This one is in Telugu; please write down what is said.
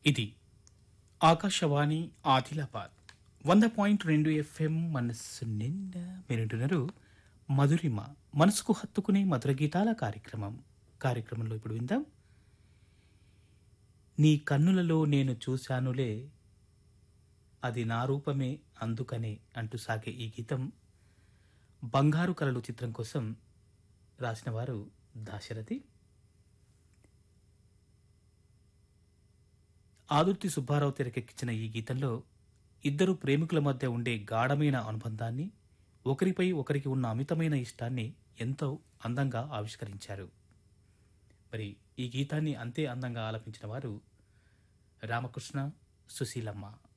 ఇది ఆకాశవాణి ఆదిలాబాద్ వంద పాయింట్ రెండు ఎఫ్ఎం మనస్సు నిండా మీరింటున్నారు మధురిమ మనసుకు హత్తుకునే మధుర గీతాల కార్యక్రమం కార్యక్రమంలో ఇప్పుడు విందాం నీ కన్నులలో నేను చూశానులే అది నా రూపమే అందుకనే అంటూ సాగే ఈ గీతం బంగారు కలలు చిత్రం కోసం రాసిన వారు దాశరథి ఆదుర్తి సుబ్బారావు తెరకెక్కించిన ఈ గీతంలో ఇద్దరు ప్రేమికుల మధ్య ఉండే గాఢమైన అనుబంధాన్ని ఒకరిపై ఒకరికి ఉన్న అమితమైన ఇష్టాన్ని ఎంతో అందంగా ఆవిష్కరించారు మరి ఈ గీతాన్ని అంతే అందంగా ఆలపించిన వారు రామకృష్ణ సుశీలమ్మ